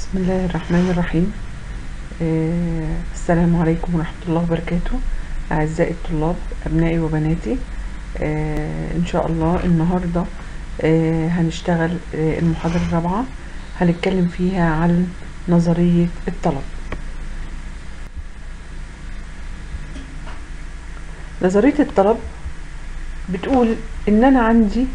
بسم الله الرحمن الرحيم آه السلام عليكم ورحمة الله وبركاته أعزائي الطلاب أبنائي وبناتي آه إن شاء الله النهاردة آه هنشتغل آه المحاضرة الرابعة هنتكلم فيها عن نظرية الطلب نظرية الطلب بتقول إن أنا عندي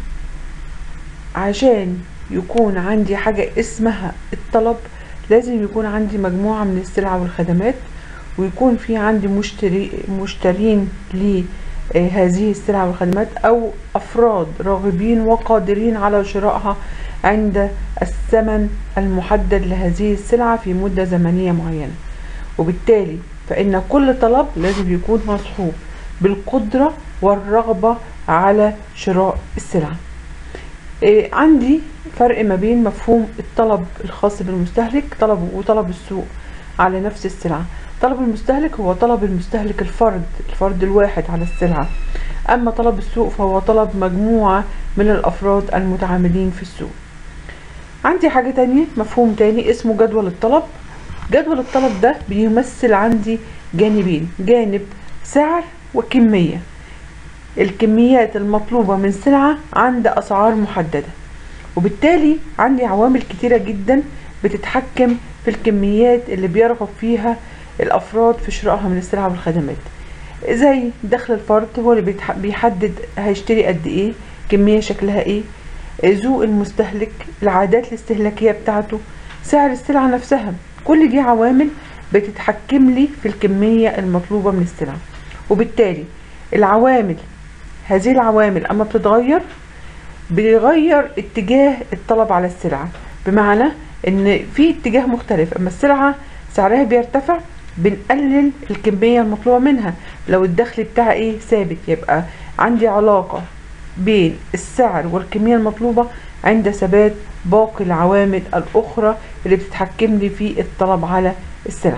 عشان يكون عندي حاجة اسمها الطلب لازم يكون عندي مجموعة من السلع والخدمات ويكون في عندي مشتري مشترين لهذه السلع والخدمات أو أفراد راغبين وقادرين على شرائها عند الثمن المحدد لهذه السلعة في مدة زمنية معينة وبالتالي فإن كل طلب لازم يكون مصحوب بالقدرة والرغبة على شراء السلعة إيه عندي فرق ما بين مفهوم الطلب الخاص بالمستهلك طلب وطلب السوق على نفس السلعة طلب المستهلك هو طلب المستهلك الفرد الفرد الواحد على السلعة أما طلب السوق فهو طلب مجموعة من الأفراد المتعاملين في السوق عندي حاجة تانية مفهوم تاني اسمه جدول الطلب جدول الطلب ده بيمثل عندي جانبين جانب سعر وكمية الكميات المطلوبة من سلعة عند أسعار محددة وبالتالي عندي عوامل كتيرة جدا بتتحكم في الكميات اللي بيرغب فيها الأفراد في شرائها من السلع والخدمات زي دخل الفرد هو اللي بيحدد هيشتري قد ايه كمية شكلها ايه ذوق المستهلك العادات الاستهلاكية بتاعته سعر السلعة نفسها كل دي عوامل بتتحكم لي في الكمية المطلوبة من السلعة وبالتالي العوامل هذه العوامل اما بتتغير بيغير اتجاه الطلب على السلعة بمعنى ان في اتجاه مختلف اما السلعة سعرها بيرتفع بنقلل الكمية المطلوبة منها لو الدخل بتاعها ايه ثابت يبقى عندي علاقة بين السعر والكمية المطلوبة عند ثبات باقي العوامل الاخرى اللي بتتحكم لي في الطلب على السلعة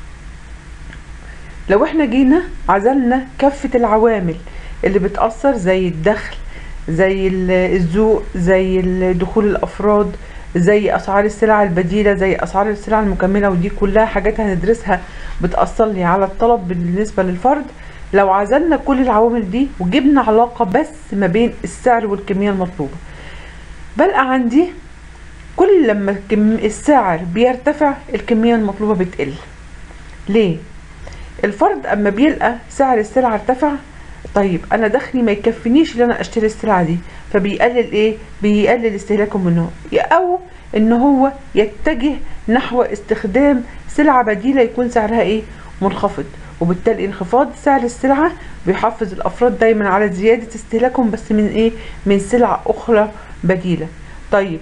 لو احنا جينا عزلنا كافة العوامل اللي بتأثر زي الدخل زي الذوق زي دخول الأفراد زي أسعار السلع البديلة زي أسعار السلع المكملة ودي كلها حاجات هندرسها بتأثر لي على الطلب بالنسبة للفرد لو عزلنا كل العوامل دي وجبنا علاقة بس ما بين السعر والكمية المطلوبة بلقى عندي كل لما السعر بيرتفع الكمية المطلوبة بتقل ليه؟ الفرد اما بيلقى سعر السلعة ارتفع طيب انا دخلي ما يكفينيش ان انا اشتري السلعة دي فبيقلل ايه بيقلل استهلاكه منه او ان هو يتجه نحو استخدام سلعة بديلة يكون سعرها ايه منخفض وبالتالي انخفاض سعر السلعة بيحفز الافراد دايما على زيادة استهلاكهم بس من ايه من سلع اخرى بديلة طيب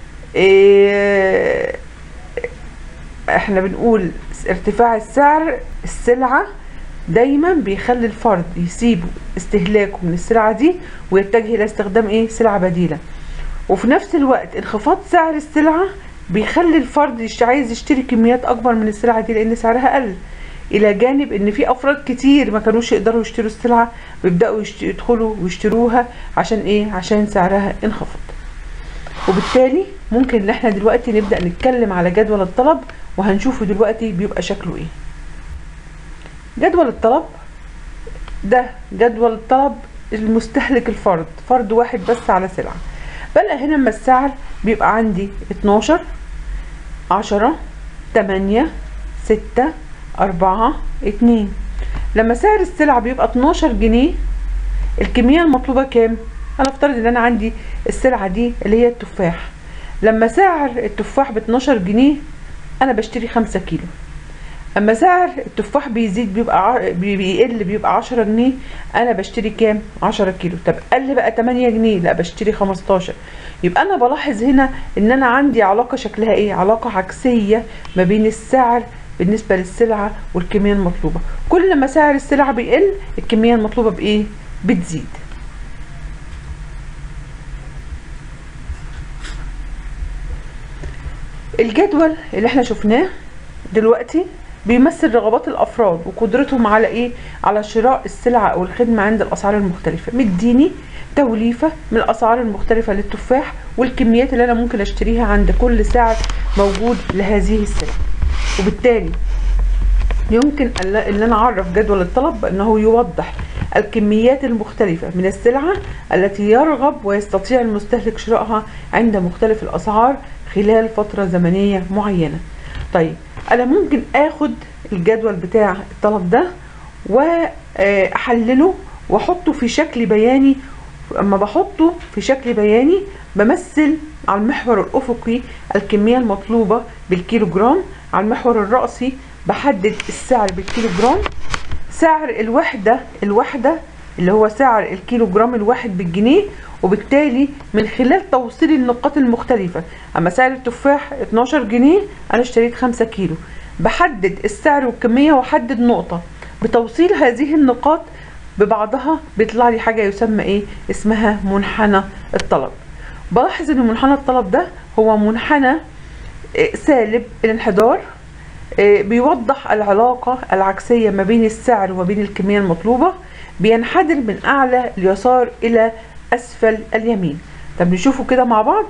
إيه احنا بنقول ارتفاع السعر السلعة دايما بيخلي الفرد يسيب استهلاكه من السلعة دي ويتجه الى استخدام ايه سلعة بديلة وفي نفس الوقت انخفاض سعر السلعة بيخلي الفرد عايز يشتري كميات اكبر من السلعة دي لان سعرها قل الى جانب ان في افراد كتير ما كانوش يقدروا يشتروا السلعة بيبدأوا يدخلوا ويشتروها عشان ايه عشان سعرها انخفض وبالتالي ممكن ان احنا دلوقتي نبدأ نتكلم على جدول الطلب وهنشوفه دلوقتي بيبقى شكله ايه جدول الطلب ده جدول الطلب المستهلك الفرد فرد واحد بس على سلعة بلقى هنا اما السعر بيبقى عندي اتناشر عشرة تمانية ستة أربعة اتنين لما سعر السلعة بيبقى اتناشر جنيه الكمية المطلوبة كام؟ أنا افترض إن أنا عندي السلعة دي اللي هي التفاح لما سعر التفاح ب 12 جنيه انا بشتري 5 كيلو اما سعر التفاح بيزيد بيبقى ع... بيقل بيبقى 10 جنيه انا بشتري كام 10 كيلو طب قل بقى 8 جنيه لا بشتري 15 يبقى انا بلاحظ هنا ان انا عندي علاقه شكلها ايه علاقه عكسيه ما بين السعر بالنسبه للسلعه والكميه المطلوبه كل ما سعر السلعه بيقل الكميه المطلوبه بايه بتزيد الجدول اللي احنا شفناه دلوقتي بيمثل رغبات الافراد وقدرتهم على ايه على شراء السلعه او الخدمه عند الاسعار المختلفه مديني توليفة من الأسعار المختلفة للتفاح والكميات اللي أنا ممكن أشتريها عند كل سعر موجود لهذه السلعة وبالتالي يمكن ان انا اعرف جدول الطلب بانه يوضح الكميات المختلفة من السلعة التي يرغب ويستطيع المستهلك شرائها عند مختلف الاسعار خلال فترة زمنية معينة طيب انا ممكن اخد الجدول بتاع الطلب ده واحلله واحطه في شكل بياني اما بحطه في شكل بياني بمثل على المحور الافقي الكمية المطلوبة بالكيلو جرام على المحور الرأسي بحدد السعر بالكيلو جرام سعر الوحدة الوحدة اللي هو سعر الكيلو جرام الواحد بالجنيه وبالتالي من خلال توصيل النقاط المختلفة اما سعر التفاح 12 جنيه انا اشتريت 5 كيلو بحدد السعر والكمية واحدد نقطة بتوصيل هذه النقاط ببعضها بيطلع لي حاجة يسمى ايه اسمها منحنى الطلب بلاحظ ان منحنى الطلب ده هو منحنى سالب الانحدار بيوضح العلاقة العكسية ما بين السعر وما بين الكمية المطلوبة بينحدر من أعلى اليسار إلى أسفل اليمين طب نشوفه كده مع بعض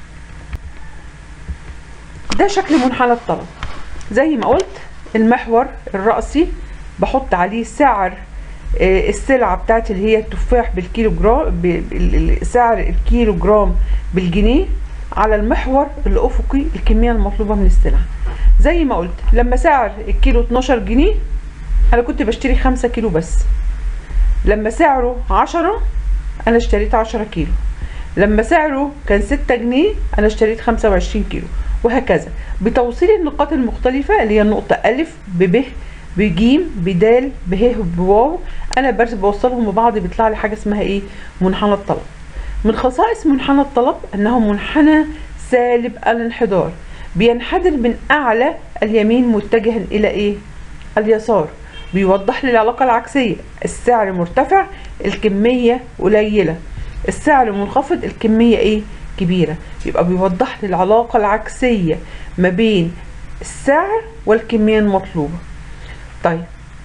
ده شكل منحنى الطلب زي ما قلت المحور الرأسي بحط عليه سعر السلعة بتاعتي اللي هي التفاح بالكيلو جرام سعر الكيلو جرام بالجنيه على المحور الأفقي الكمية المطلوبة من السلعة زي ما قلت لما سعر الكيلو 12 جنيه انا كنت بشتري 5 كيلو بس لما سعره 10 انا اشتريت 10 كيلو لما سعره كان 6 جنيه انا اشتريت 25 كيلو وهكذا بتوصيل النقاط المختلفة اللي هي النقطة ألف بب بجيم بدال به بواو انا بس بوصلهم ببعض بيطلع لي حاجة اسمها ايه منحنى الطلب من خصائص منحنى الطلب انه منحنى سالب الانحدار بينحدر من اعلى اليمين متجها الى ايه اليسار بيوضح لي العلاقة العكسية السعر مرتفع الكمية قليلة السعر منخفض الكمية ايه كبيرة يبقى بيوضح لي العلاقة العكسية ما بين السعر والكمية المطلوبة طيب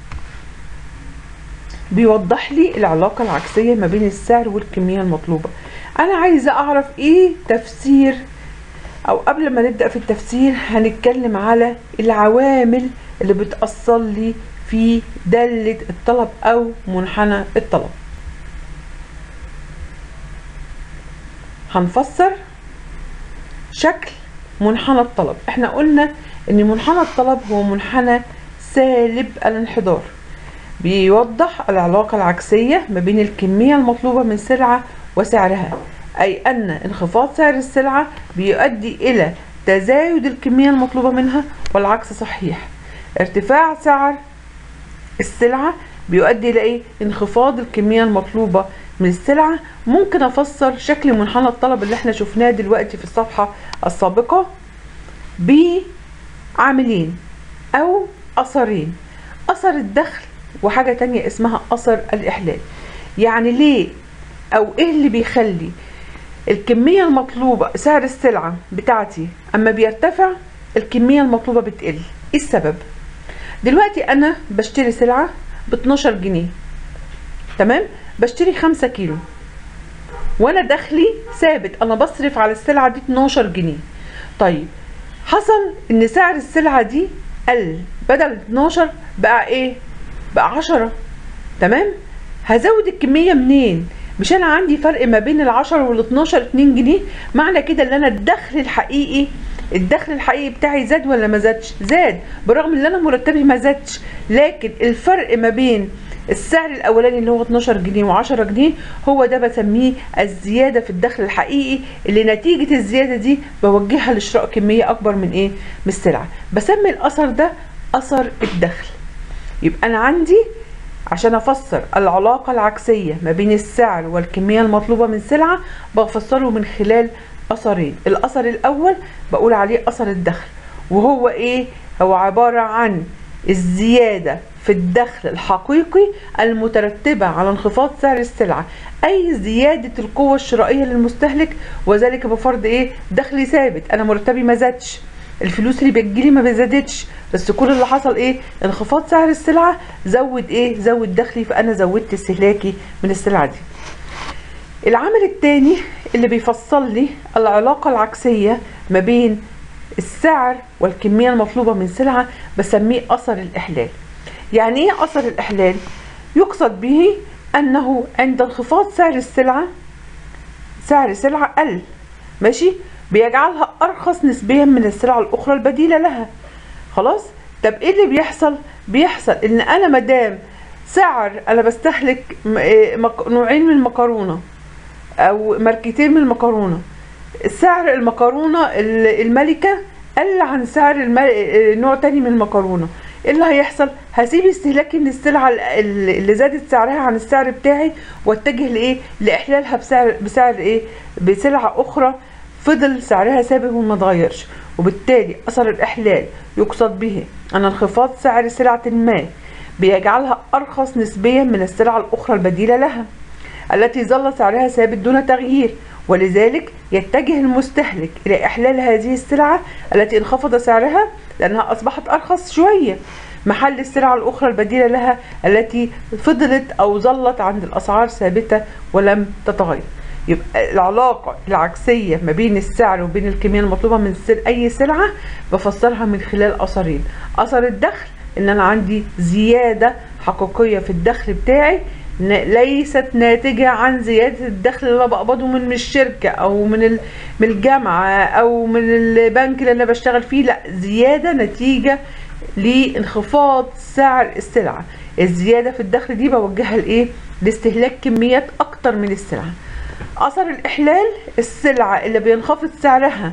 بيوضح لي العلاقة العكسية ما بين السعر والكمية المطلوبة انا عايزة اعرف ايه تفسير او قبل ما نبدأ في التفسير هنتكلم على العوامل اللي بتأثر لي في دالة الطلب او منحنى الطلب هنفسر شكل منحنى الطلب احنا قلنا ان منحنى الطلب هو منحنى سالب الانحدار بيوضح العلاقة العكسية ما بين الكمية المطلوبة من سلعة وسعرها أي أن انخفاض سعر السلعة بيؤدي إلى تزايد الكمية المطلوبة منها والعكس صحيح ارتفاع سعر السلعة بيؤدي إلى إيه؟ انخفاض الكمية المطلوبة من السلعة ممكن أفسر شكل منحنى الطلب اللي احنا شفناه دلوقتي في الصفحة السابقة بعاملين أو أثرين أثر الدخل وحاجة تانية اسمها أثر الإحلال يعني ليه أو إيه اللي بيخلي الكمية المطلوبة سعر السلعة بتاعتي أما بيرتفع الكمية المطلوبة بتقل إيه السبب دلوقتي أنا بشتري سلعة ب 12 جنيه تمام بشتري 5 كيلو وانا دخلي ثابت انا بصرف على السلعه دي 12 جنيه طيب حصل ان سعر السلعه دي قل بدل 12 بقى ايه بقى 10 تمام هزود الكميه منين مش انا عندي فرق ما بين ال10 وال12 2 جنيه معنى كده ان انا الدخل الحقيقي الدخل الحقيقي بتاعي زاد ولا ما زادش زاد برغم ان انا مرتبي ما زادش لكن الفرق ما بين السعر الاولاني اللي هو 12 جنيه و10 جنيه هو ده بسميه الزياده في الدخل الحقيقي اللي نتيجه الزياده دي بوجهها لشراء كميه اكبر من ايه من السلعه بسمي الاثر ده اثر الدخل يبقى انا عندي عشان افسر العلاقه العكسيه ما بين السعر والكميه المطلوبه من سلعه بفسره من خلال اثرين الاثر الاول بقول عليه اثر الدخل وهو ايه هو عباره عن الزياده في الدخل الحقيقي المترتبة على انخفاض سعر السلعة أي زيادة القوة الشرائية للمستهلك وذلك بفرض إيه دخلي ثابت أنا مرتبي ما زادش الفلوس اللي بتجيلي ما بزادتش بس كل اللي حصل ايه انخفاض سعر السلعة زود ايه زود دخلي فانا زودت استهلاكي من السلعة دي العامل التاني اللي بيفصل لي العلاقة العكسية ما بين السعر والكمية المطلوبة من سلعة بسميه أثر الإحلال يعني إيه أثر الإحلال؟ يقصد به أنه عند انخفاض سعر السلعة سعر سلعة قل ماشي بيجعلها أرخص نسبيا من السلع الأخرى البديلة لها خلاص طب إيه اللي بيحصل؟ بيحصل إن أنا مدام سعر أنا بستهلك م- إيه مك- نوعين من المكرونة أو ماركتين من المكرونة سعر المكرونة ال- الملكة قل عن سعر الم- إيه نوع تاني من المكرونة ايه اللي هيحصل هسيب استهلاكي من السلعة ال- ال- اللي زادت سعرها عن السعر بتاعي واتجه لايه لاحلالها بسعر بسعر ايه بسلعة اخرى فضل سعرها ثابت وما اتغيرش وبالتالي اثر الاحلال يقصد به ان انخفاض سعر سلعة ما بيجعلها ارخص نسبيا من السلع الاخرى البديلة لها التي ظل سعرها ثابت دون تغيير ولذلك يتجه المستهلك إلى إحلال هذه السلعة التي انخفض سعرها لأنها أصبحت أرخص شوية محل السلع الأخرى البديلة لها التي فضلت أو ظلت عند الأسعار ثابتة ولم تتغير يبقى العلاقة العكسية ما بين السعر وبين الكمية المطلوبة من سل أي سلعة بفسرها من خلال أثرين أثر الدخل إن أنا عندي زيادة حقيقية في الدخل بتاعي ن- ليست ناتجة عن زيادة الدخل اللي أنا بقبضه من من الشركة أو من ال- من الجامعة أو من البنك اللي أنا بشتغل فيه لا زيادة نتيجة لانخفاض سعر السلعة الزيادة في الدخل دي بوجهها لإيه؟ لاستهلاك كميات أكتر من السلعة أثر الإحلال السلعة اللي بينخفض سعرها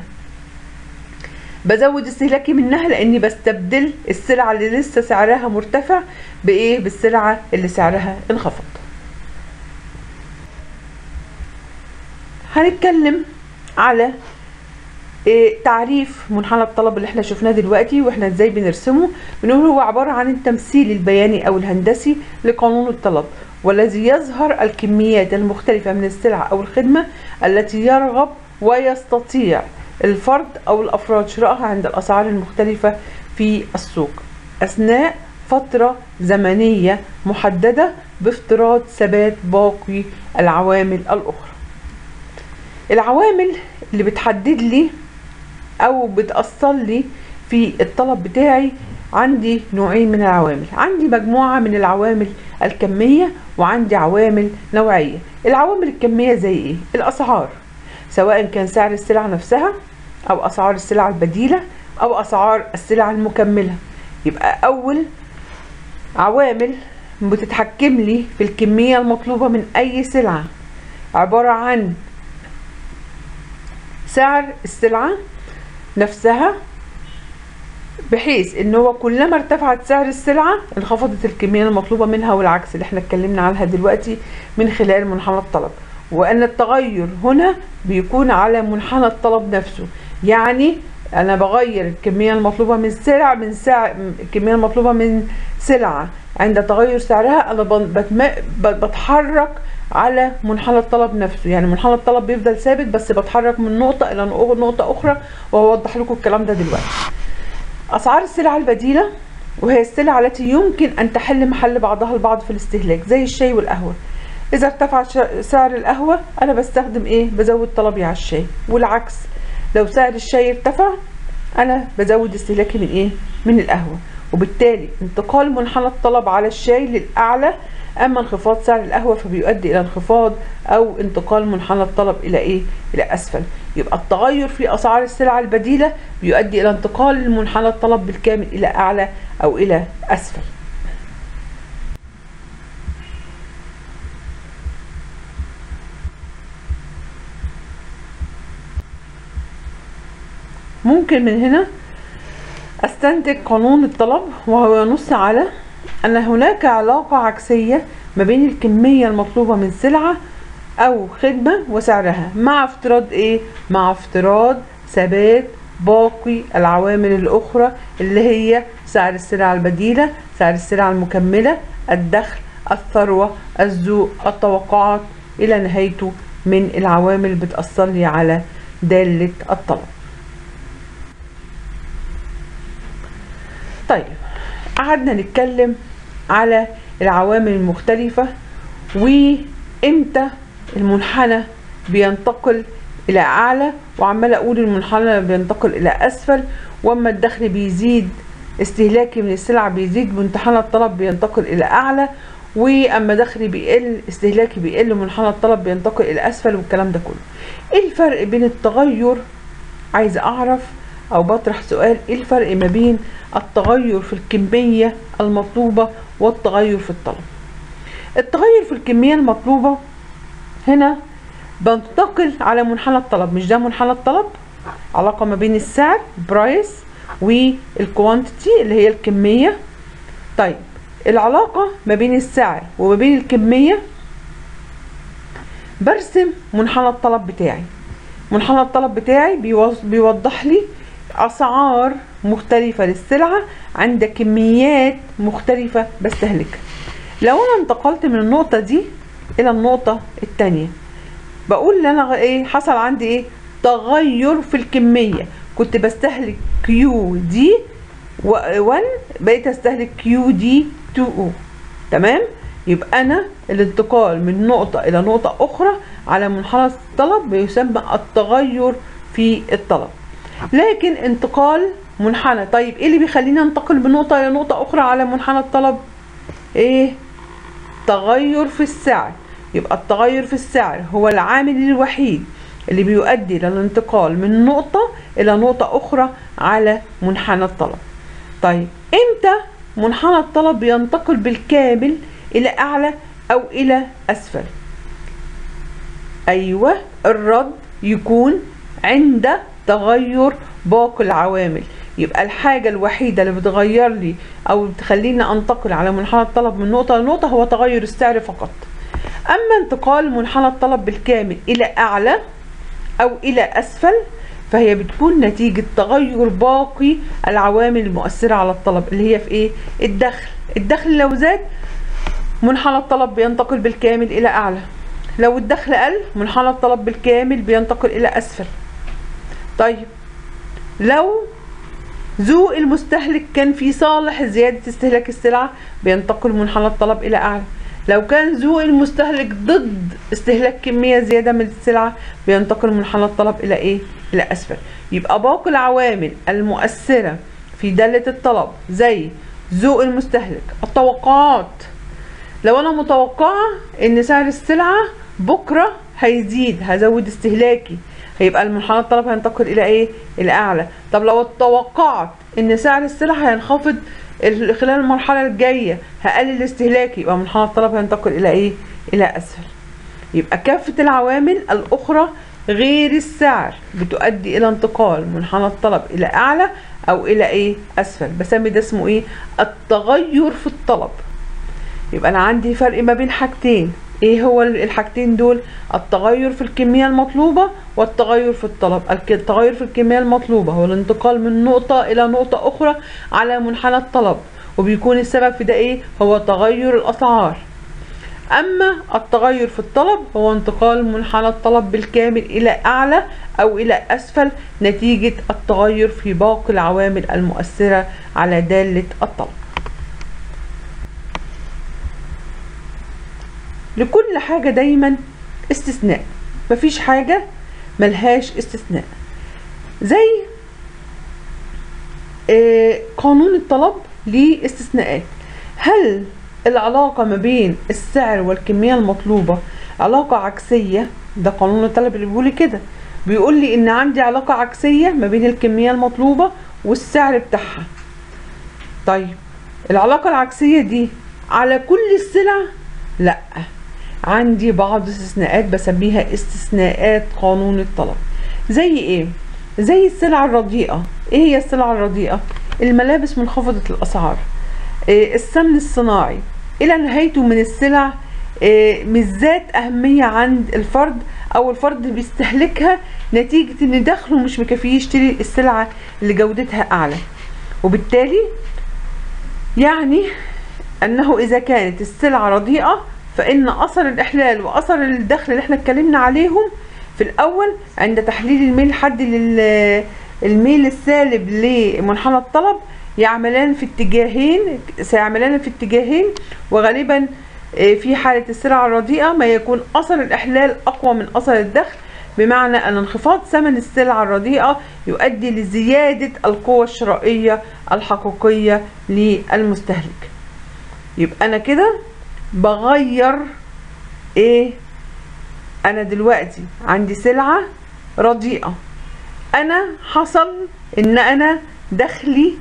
بزود استهلاكي منها لاني بستبدل السلعه اللي لسه سعرها مرتفع بايه بالسلعه اللي سعرها انخفض هنتكلم على إيه تعريف منحنى الطلب اللي احنا شفناه دلوقتي واحنا ازاي بنرسمه بنقول هو عبارة عن التمثيل البياني او الهندسي لقانون الطلب والذي يظهر الكميات المختلفة من السلع او الخدمة التي يرغب ويستطيع الفرد او الافراد شرائها عند الاسعار المختلفة في السوق اثناء فترة زمنية محددة بافتراض ثبات باقي العوامل الاخرى العوامل اللي بتحدد لي او بتأثر لي في الطلب بتاعي عندي نوعين من العوامل عندي مجموعة من العوامل الكمية وعندي عوامل نوعية العوامل الكمية زي ايه الاسعار سواء كان سعر السلع نفسها او اسعار السلع البديلة او اسعار السلع المكملة يبقى اول عوامل بتتحكم لي في الكمية المطلوبة من اي سلعة عبارة عن سعر السلعة نفسها بحيث ان هو كلما ارتفعت سعر السلعة انخفضت الكمية المطلوبة منها والعكس اللي احنا اتكلمنا عنها دلوقتي من خلال منحنى الطلب وان التغير هنا بيكون على منحنى الطلب نفسه يعني انا بغير الكمية المطلوبة من سلع من سعر الكمية المطلوبة من سلعة عند تغير سعرها انا بن- بتم- ب- بتحرك على منحنى الطلب نفسه يعني منحنى الطلب بيفضل ثابت بس بتحرك من نقطة الى نق- نقطة اخرى وهوضح لكم الكلام ده دلوقتي اسعار السلع البديلة وهي السلع التي يمكن ان تحل محل بعضها البعض في الاستهلاك زي الشاي والقهوة اذا ارتفع ش- سعر القهوة انا بستخدم ايه بزود طلبي على الشاي والعكس لو سعر الشاي ارتفع انا بزود استهلاكي من ايه من القهوة وبالتالي انتقال منحنى الطلب على الشاي للاعلى اما انخفاض سعر القهوة فبيؤدي الى انخفاض او انتقال منحنى الطلب الى ايه الى اسفل يبقى التغير في اسعار السلع البديلة بيؤدي الى انتقال منحنى الطلب بالكامل الى اعلى او الى اسفل ممكن من هنا استنتج قانون الطلب وهو ينص على ان هناك علاقة عكسية ما بين الكمية المطلوبة من سلعة او خدمة وسعرها مع افتراض ايه مع افتراض ثبات باقي العوامل الاخرى اللي هي سعر السلع البديلة سعر السلع المكملة الدخل الثروة الذوق التوقعات الى نهايته من العوامل اللي بتأثر لي على دالة الطلب طيب قعدنا نتكلم على العوامل المختلفة وامتى المنحنى بينتقل الى اعلى وعمال اقول المنحنى بينتقل الى اسفل واما الدخل بيزيد استهلاكي من السلع بيزيد منحنى الطلب بينتقل الى اعلى واما دخلي بيقل استهلاكي بيقل منحنى الطلب بينتقل الى اسفل والكلام ده كله ايه الفرق بين التغير عايز اعرف او بطرح سؤال ايه الفرق ما بين التغير في الكمية المطلوبة والتغير في الطلب التغير في الكمية المطلوبة هنا بنتقل على منحنى الطلب مش ده منحنى الطلب علاقة ما بين السعر برايس والكوانتيتي اللي هي الكمية طيب العلاقة ما بين السعر وما بين الكمية برسم منحنى الطلب بتاعي منحنى الطلب بتاعي بيوضح لي أسعار مختلفة للسلعة عند كميات مختلفة بستهلكها لو أنا انتقلت من النقطة دي إلى النقطة التانية بقول ان انا ايه حصل عندي ايه تغير في الكمية كنت بستهلك كيو دي 1 بقيت استهلك كيو دي 2 او تمام يبقى انا الانتقال من نقطة الى نقطة اخرى على منحنى الطلب بيسمى التغير في الطلب لكن انتقال منحنى طيب ايه اللي بيخليني انتقل من نقطة الى نقطة اخرى على منحنى الطلب ايه تغير في السعر يبقى التغير في السعر هو العامل الوحيد اللي بيؤدي للانتقال من نقطة إلى نقطة أخرى على منحنى الطلب طيب إمتى منحنى الطلب بينتقل بالكامل إلى أعلى أو إلى أسفل أيوة الرد يكون عند تغير باقي العوامل يبقى الحاجة الوحيدة اللي بتغير لي أو بتخليني أنتقل على منحنى الطلب من نقطة لنقطة هو تغير السعر فقط أما انتقال منحنى الطلب بالكامل إلى أعلى أو إلى أسفل فهي بتكون نتيجة تغير باقي العوامل المؤثرة على الطلب اللي هي في إيه؟ الدخل الدخل لو زاد منحنى الطلب بينتقل بالكامل إلى أعلى لو الدخل قل منحنى الطلب بالكامل بينتقل إلى أسفل طيب لو ذوق المستهلك كان في صالح زيادة استهلاك السلعة بينتقل منحنى الطلب إلى أعلى لو كان ذوق المستهلك ضد استهلاك كمية زيادة من السلعة بينتقل منحنى الطلب إلى إيه؟ إلى أسفل يبقى باقي العوامل المؤثرة في دالة الطلب زي ذوق المستهلك التوقعات لو أنا متوقعة إن سعر السلعة بكرة هيزيد هزود استهلاكي هيبقى المنحنى الطلب هينتقل إلى إيه؟ إلى أعلى طب لو توقعت إن سعر السلعة هينخفض خلال المرحلة الجاية هقلل استهلاكي يبقى منحنى الطلب هينتقل إلى إيه؟ إلى أسفل يبقى كافة العوامل الأخرى غير السعر بتؤدي إلى انتقال منحنى الطلب إلى أعلى أو إلى إيه؟ أسفل بسمي ده اسمه إيه؟ التغير في الطلب يبقى أنا عندي فرق ما بين حاجتين ايه هو الحاجتين دول التغير في الكمية المطلوبة والتغير في الطلب التغير في الكمية المطلوبة هو الانتقال من نقطة الى نقطة اخرى على منحنى الطلب وبيكون السبب في ده ايه هو تغير الاسعار اما التغير في الطلب هو انتقال منحنى الطلب بالكامل الى اعلى او الى اسفل نتيجة التغير في باقي العوامل المؤثرة على دالة الطلب لكل حاجة دايما استثناء مفيش حاجة ملهاش استثناء زي آه قانون الطلب ليه استثناءات هل العلاقة ما بين السعر والكمية المطلوبة علاقة عكسية ده قانون الطلب اللي بيقول كده بيقول لي ان عندي علاقة عكسية ما بين الكمية المطلوبة والسعر بتاعها طيب العلاقة العكسية دي على كل السلع لا عندي بعض استثناءات بسميها استثناءات قانون الطلب زي ايه زي السلع الرديئة ايه هي السلع الرديئة الملابس منخفضة الاسعار إيه السمن الصناعي الى نهايته من السلع إيه مش ذات اهمية عند الفرد او الفرد بيستهلكها نتيجة ان دخله مش مكفيه يشتري السلعة اللي جودتها اعلى وبالتالي يعني انه اذا كانت السلعة رديئة فإن أثر الإحلال وأثر الدخل اللي احنا اتكلمنا عليهم في الأول عند تحليل الميل الحدي للميل السالب لمنحنى الطلب يعملان في اتجاهين سيعملان في اتجاهين وغالبا آه، في حالة السلع الرديئة ما يكون أثر الإحلال أقوى من أثر الدخل بمعنى أن انخفاض ثمن السلع الرديئة يؤدي لزيادة القوة الشرائية الحقيقية للمستهلك يبقى أنا كده بغير إيه أنا دلوقتي عندي سلعة رديئة أنا حصل إن أنا دخلي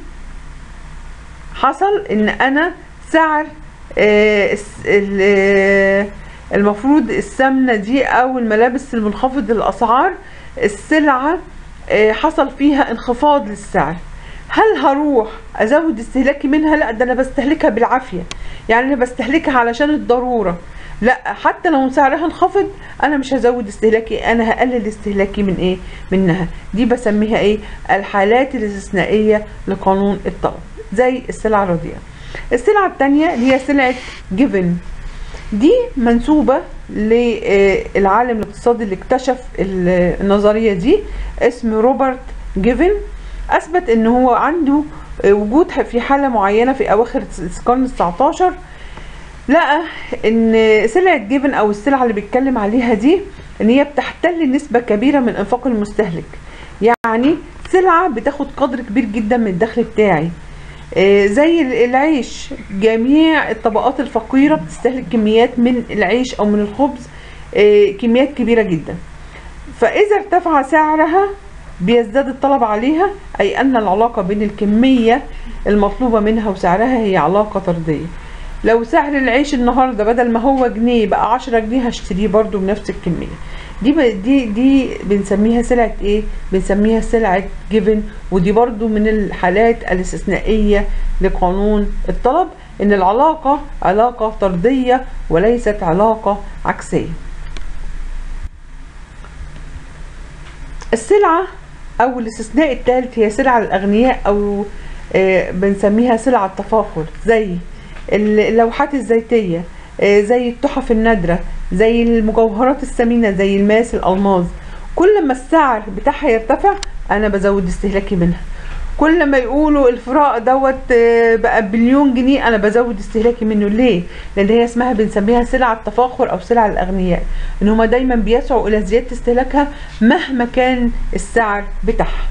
حصل إن أنا سعر آه، الس- ال- آه، المفروض السمنة دي أو الملابس المنخفض الأسعار السلعة آه، حصل فيها انخفاض للسعر هل هروح ازود استهلاكي منها لا ده انا بستهلكها بالعافيه يعني انا بستهلكها علشان الضروره لا حتى لو سعرها انخفض انا مش هزود استهلاكي انا هقلل استهلاكي من ايه منها دي بسميها ايه الحالات الاستثنائيه لقانون الطلب زي السلع الرديئه السلعه الثانيه اللي هي سلعه جيفن دي منسوبة للعالم الاقتصادي اللي اكتشف ال- النظرية دي اسمه روبرت جيفن أثبت إن هو عنده وجود في حالة معينة في أواخر القرن التسعتاشر لقى إن سلعة جيفن أو السلعة اللي بيتكلم عليها دي إن هي بتحتل نسبة كبيرة من إنفاق المستهلك يعني سلعة بتاخد قدر كبير جدا من الدخل بتاعي آه، زي ال- العيش جميع الطبقات الفقيرة بتستهلك كميات من العيش أو من الخبز آه، كميات كبيرة جدا فإذا ارتفع سعرها بيزداد الطلب عليها أي أن العلاقة بين الكمية المطلوبة منها وسعرها هي علاقة طردية لو سعر العيش النهاردة بدل ما هو جنيه بقى عشرة جنيه هشتريه برضو بنفس الكمية دي ب- دي دي بنسميها سلعة ايه بنسميها سلعة جيفن ودي برضو من الحالات الاستثنائية لقانون الطلب ان العلاقة علاقة طردية وليست علاقة عكسية السلعة او الاستثناء الثالث هي سلعة الاغنياء او آه، بنسميها سلع التفاخر زي اللوحات الزيتية آه، زي التحف النادرة زي المجوهرات الثمينة زي الماس الألماظ كل ما السعر بتاعها يرتفع أنا بزود استهلاكي منها كل ما يقولوا الفراء دوت آه، بقى بليون جنيه انا بزود استهلاكي منه ليه لان هي اسمها بنسميها سلع التفاخر او سلع الاغنياء ان هما دايما بيسعوا الى زياده استهلاكها مهما كان السعر بتاعها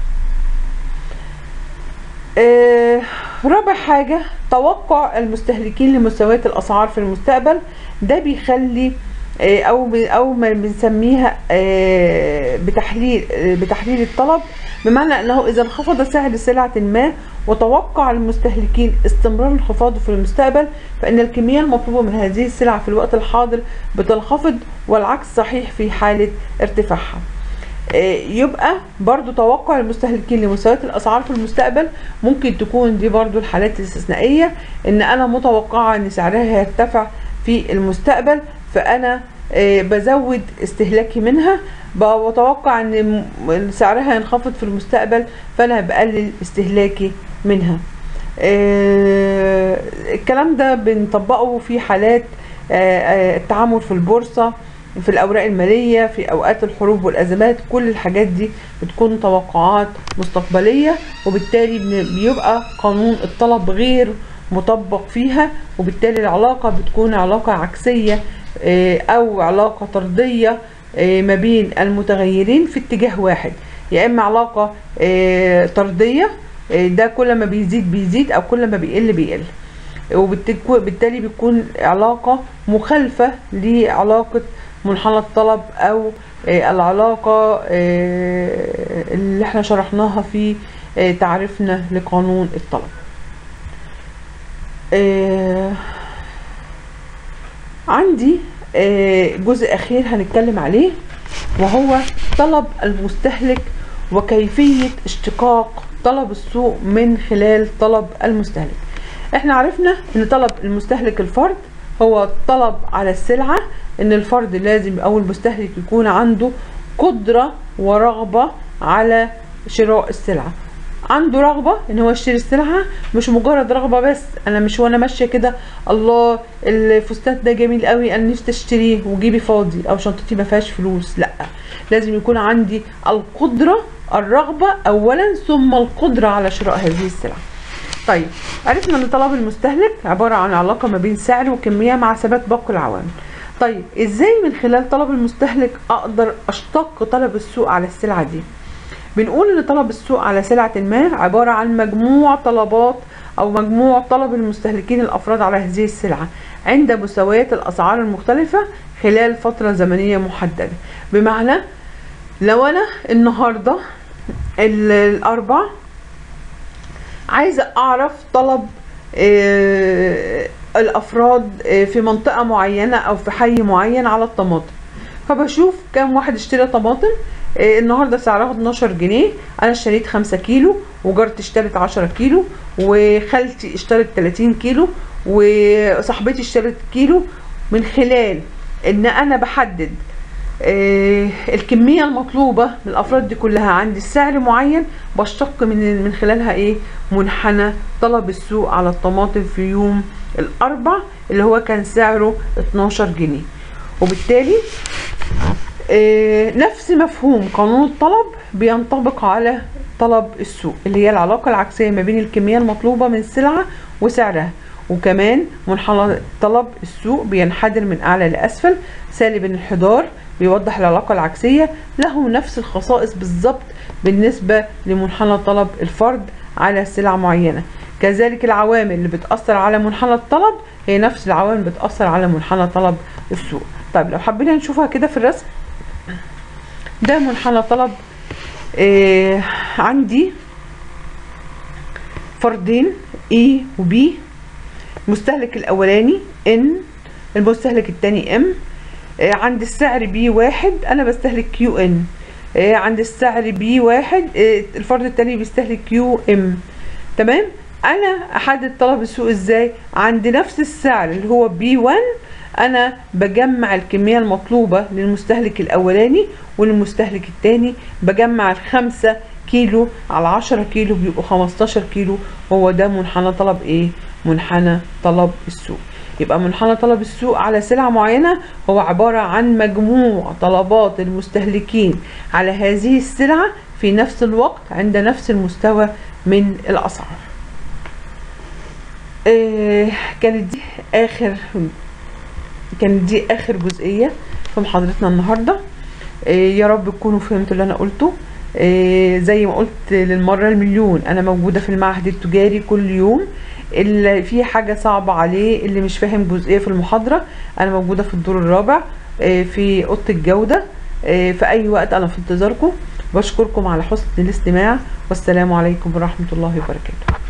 آه، رابع حاجة توقع المستهلكين لمستويات الأسعار في المستقبل ده بيخلي آه، أو ب- أو ما بنسميها آه، بتحليل آه، بتحليل الطلب بمعنى أنه إذا انخفض سعر سلعة ما وتوقع المستهلكين استمرار انخفاضه في المستقبل فإن الكمية المطلوبة من هذه السلع في الوقت الحاضر بتنخفض والعكس صحيح في حالة ارتفاعها آه، يبقى برضو توقع المستهلكين لمستويات الاسعار في المستقبل ممكن تكون دي برضو الحالات الاستثنائيه ان انا متوقعه ان سعرها هيرتفع في المستقبل فانا آه، بزود استهلاكي منها بتوقع ان م- سعرها ينخفض في المستقبل فانا بقلل استهلاكي منها آه، الكلام ده بنطبقه في حالات آه، آه، التعامل في البورصة في الأوراق المالية في أوقات الحروب والأزمات كل الحاجات دي بتكون توقعات مستقبلية وبالتالي بن- بيبقى قانون الطلب غير مطبق فيها وبالتالي العلاقة بتكون علاقة عكسية آه، أو علاقة طردية آه، ما بين المتغيرين في اتجاه واحد يا إما علاقة آه، طردية آه، ده كل ما بيزيد بيزيد أو كل ما بيقل بيقل وبالتالي بتكون علاقة مخالفة لعلاقة منحنى الطلب أو آه، العلاقة آه، اللي احنا شرحناها في آه، تعريفنا لقانون الطلب آه، عندي آه، جزء أخير هنتكلم عليه وهو طلب المستهلك وكيفية اشتقاق طلب السوق من خلال طلب المستهلك احنا عرفنا ان طلب المستهلك الفرد هو طلب على السلعة ان الفرد لازم او المستهلك يكون عنده قدرة ورغبة على شراء السلعة عنده رغبة ان هو يشتري السلعة مش مجرد رغبة بس انا مش وانا ماشية كده الله الفستان ده جميل قوي انا نفسي اشتريه وجيبي فاضي او شنطتي ما فيهاش فلوس لا لازم يكون عندي القدرة الرغبة اولا ثم القدرة على شراء هذه السلعة طيب عرفنا ان طلب المستهلك عباره عن علاقه ما بين سعر وكميه مع ثبات باقي العوامل طيب ازاي من خلال طلب المستهلك اقدر اشتق طلب السوق على السلعه دي بنقول ان طلب السوق على سلعه ما عباره عن مجموع طلبات او مجموع طلب المستهلكين الافراد على هذه السلعه عند مساواه الاسعار المختلفه خلال فتره زمنيه محدده بمعنى لو انا النهارده ال- الاربع عايزه اعرف طلب آه، الافراد آه، في منطقه معينه او في حي معين على الطماطم فبشوف كام واحد اشترى طماطم آه، النهارده سعرها 12 جنيه انا اشتريت 5 كيلو وجارتي اشترت 10 كيلو وخالتي اشترت 30 كيلو وصاحبتي اشترت كيلو من خلال ان انا بحدد آه، الكمية المطلوبة من الأفراد دي كلها عند السعر معين بشتق من من خلالها إيه منحنى طلب السوق على الطماطم في يوم الأربع اللي هو كان سعره 12 جنيه وبالتالي آه، نفس مفهوم قانون الطلب بينطبق على طلب السوق اللي هي العلاقة العكسية ما بين الكمية المطلوبة من السلعة وسعرها وكمان منحنى طلب السوق بينحدر من أعلى لأسفل سالب الانحدار بيوضح العلاقة العكسية له نفس الخصائص بالظبط بالنسبة لمنحنى طلب الفرد على سلع معينة كذلك العوامل اللي بتأثر على منحنى الطلب هي نفس العوامل اللي بتأثر على منحنى طلب السوق طيب لو حبينا نشوفها كده في الرسم ده منحنى طلب آه عندي فردين A و B المستهلك الأولاني N المستهلك التاني M آه عند السعر B واحد أنا بستهلك كيو إن آه عند السعر B واحد آه الفرد التاني بيستهلك كيو إم تمام أنا أحدد طلب السوق إزاي عند نفس السعر اللي هو B1 انا بجمع الكمية المطلوبة للمستهلك الاولاني وللمستهلك التاني بجمع الخمسة كيلو على عشرة كيلو بيبقوا خمستاشر كيلو هو ده منحنى طلب ايه منحنى طلب السوق يبقى منحنى طلب السوق على سلعة معينة هو عبارة عن مجموع طلبات المستهلكين على هذه السلعة في نفس الوقت عند نفس المستوى من الأسعار آه كانت دي آخر كانت دي اخر جزئيه في محاضرتنا النهارده إيه يا رب تكونوا فهمتوا اللي انا قلته إيه زي ما قلت للمره المليون انا موجوده في المعهد التجاري كل يوم اللي في حاجه صعبه عليه اللي مش فاهم جزئيه في المحاضره انا موجوده في الدور الرابع إيه في اوضه الجوده إيه في اي وقت انا في انتظاركم بشكركم على حسن الاستماع والسلام عليكم ورحمه الله وبركاته